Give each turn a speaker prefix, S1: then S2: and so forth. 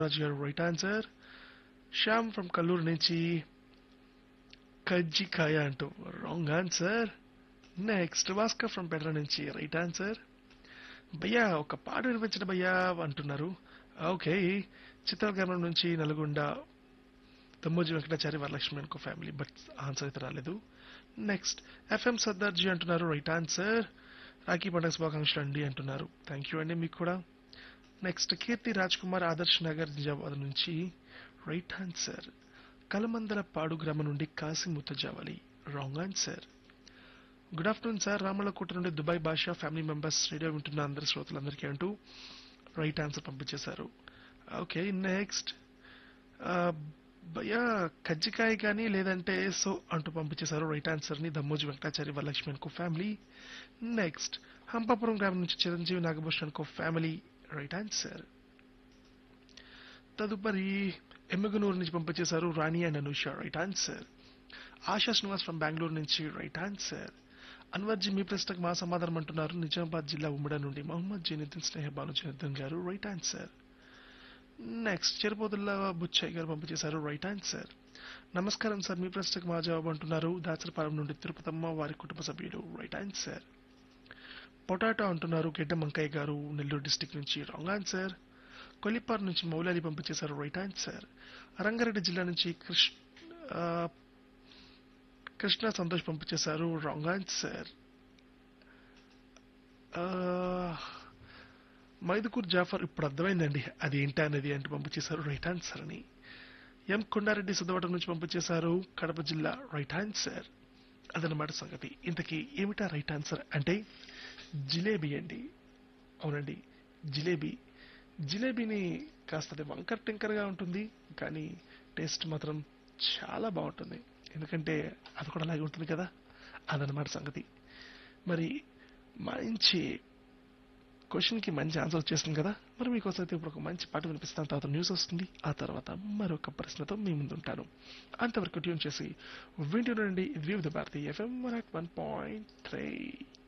S1: రాజు గారు right answer Shyam from Kalluru నుంచి కజ్జికాయ అంటూ wrong answer next Bhaskar from పెడ్ర నుంచి రైట్ ఆన్సర్ భయ్యా ఒక పాట వినిపించండి భయ్యా అంటున్నారు ఓకే చిత్రగ్రామం నుంచి నల్గొండ తమ్మోజీ వెంకటాచారి వరలక్ష్మి అనుకో ఫ్యామిలీ బట్ ఆన్సర్ అయితే రాలేదు నెక్స్ట్ ఎఫ్ఎం సర్దార్జీ అంటున్నారు రైట్ ఆన్సర్ రాఖీ పండుగ శుభాకాంక్షలు అండి అంటున్నారు థ్యాంక్ యూ అండి మీకు కూడా నెక్స్ట్ కీర్తి రాజ్ కుమార్ ఆదర్శ్ నగర్ నిజామాబాద్ నుంచి రైట్ ఆన్సర్ కలమందల పాడు గ్రామం నుండి Kashi Muthajavali wrong answer good afternoon sir Ramalakota నుండి దుబాయ్ భాషా ఫ్యామిలీ మెంబర్స్ రేడియో వింటున్న అందరి శ్రోతలందరికీ అంటూ రైట్ ఆన్సర్ పంపించేశారు ఓకే నెక్స్ట్ భయ్యా కజ్జికాయ కానీ లేదంటే సో అంటూ పంపించేశారు రైట్ ఆన్సర్ ని దమ్మోజీ వెంకటాచారి వరలక్ష్మి అనుకో ఫ్యామిలీ నెక్స్ట్ హంపాపురం గ్రామం నుంచి చిరంజీవి నాగభూషణ్ అనుకో ఫ్యామిలీ రైట్ ఆన్సర్ తదుపరి ఎమ్మిగనూరు నుంచి పంపించేశారు Rani and Anusha right answer Asha Srinivas from Bengaluru నుంచి రైట్ ఆన్సర్ అన్వర్జీ మీ ప్రశ్నకు మా సమాధానం అంటున్నారు నిజామాబాద్ జిల్లా ఉమ్మడి నుండి మొహమ్మద్ జనీద్దీన్ స్నేహ భాను జనీద్దీన్ గారు right answer next Cheruputhulla Buchaiah గారు పంపించేశారు రైట్ ఆన్సర్ నమస్కారం సార్ మీ ప్రశ్నకు మా జవాబు అంటున్నారు దాచరపాలెం నుండి తిరుపతమ్మ వారి కుటుంబ సభ్యులు రైట్ ఆన్సర్ పొటాటో అంటున్నారు గెడ్డ మంకయ్య గారు నెల్లూరు డిస్టిక్ నుంచి రాంగ్ ఆన్సర్ కొల్లిపార్ నుంచి మౌలాలి పంపించేశారు రైట్ ఆన్సర్ రంగారెడ్డి జిల్లా నుంచి కృష్ణ ఆ, కృష్ణ సంతోష్ పంపించేశారు రాంగ్ ఆన్సర్ మైదుకూర్ జాఫర్ ఇప్పుడు అర్థమైందండి అది ఏంటా అనేది అంటే పంపించేశారు రైట్ ఆన్సర్ అని ఎం కొండారెడ్డి సుద్దవటం నుంచి పంపించేశారు కడప జిల్లా రైట్ ఆన్సర్ అదనమాట సంగతి ఇంతకీ ఏమిటా రైట్ ఆన్సర్ అంటే జిలేబీ అండి అవునండి జిలేబీ జిలేబీని కాస్త అది వంకర్ టింకర్గా ఉంటుంది కానీ టేస్ట్ మాత్రం చాలా బాగుంటుంది ఎందుకంటే అది కూడా అలాగే ఉంటుంది కదా అదనమాట సంగతి మరి మంచి క్వశ్చన్కి మంచి ఆన్సర్ వచ్చేస్తుంది కదా మరి మీకోసం అయితే ఇప్పుడు ఒక మంచి పాట వినిపిస్తాను తర్వాత న్యూస్ వస్తుంది ఆ తర్వాత మరొక ప్రశ్నతో మీ ముందు ఉంటాను అంతవరకు ట్యూన్ చేసి వింటూ నుండి Vividh Bharati FM one point three